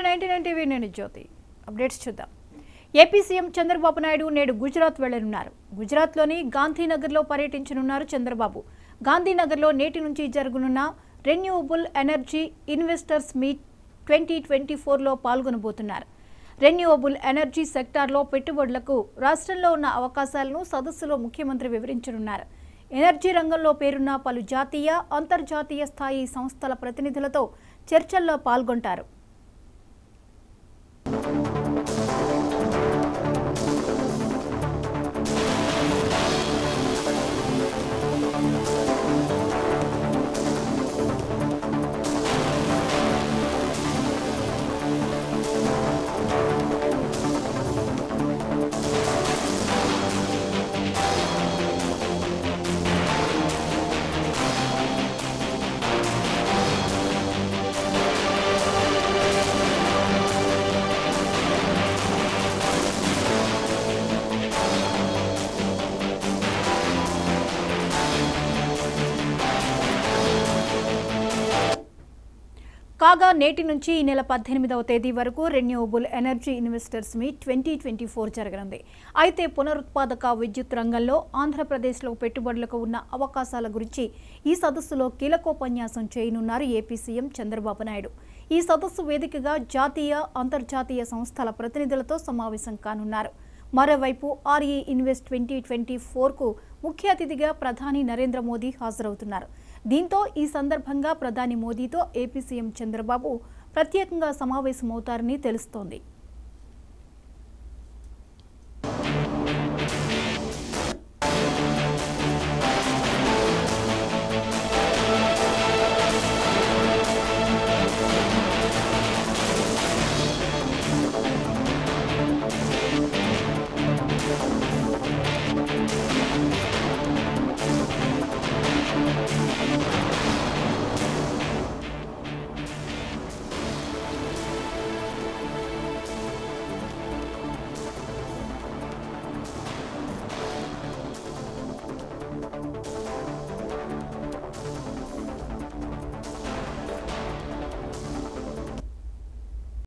ninety nine TV నేను Jyothi updates చూద్దాం AP CM Chandrababu Naidu నేడు గుజరాత్ వెళ్లనున్నారు గుజరాత్లోని గాంధీనగర్లో పర్యటించనున్నారు చంద్రబాబు గాంధీనగర్లో నేటి నుంచి జరగనున్న renewable energy investors meet twenty twenty ఫోర్లో పాల్గొనబోతున్నారు రెన్యూవబుల్ ఎనర్జీ సెక్టార్లో పెట్టుబడులకు రాష్ట్రంలో ఉన్న అవకాశాలను సదస్సులో ముఖ్యమంత్రి వివరించనున్నారు ఎనర్జీ రంగంలో పేరున్న పలు జాతీయ అంతర్జాతీయ స్థాయి సంస్థల ప్రతినిధులతో చర్చల్లో పాల్గొంటారు కాగా నేటి నుంచి ఈ నెల పద్దెనిమిదవ తేదీ వరకు renewable energy investors meet twenty twenty four జరగనుంది అయితే పునరుత్పాదక విద్యుత్ రంగంలో ఆంధ్రప్రదేశ్లో పెట్టుబడులకు ఉన్న అవకాశాల గురించి ఈ సదస్సులో కీలకోపన్యాసం చేయనున్నారు ఏపీ సీఎం చంద్రబాబు నాయుడు ఈ సదస్సు వేదికగా జాతీయ అంతర్జాతీయ సంస్థల ప్రతినిధులతో సమావేశం కానున్నారు మరోవైపు ఆర్ఈ ఇన్వెస్ట్ ట్వంటీ ట్వంటీ ఫోర్కు ముఖ్య అతిథిగా ప్రధాని నరేంద్ర మోదీ హాజరవుతున్నారు దీంతో ఈ సందర్భంగా ప్రధాని మోదీతో ఏపీ సీఎం చంద్రబాబు ప్రత్యేకంగా సమావేశమవుతారని తెలుస్తోంది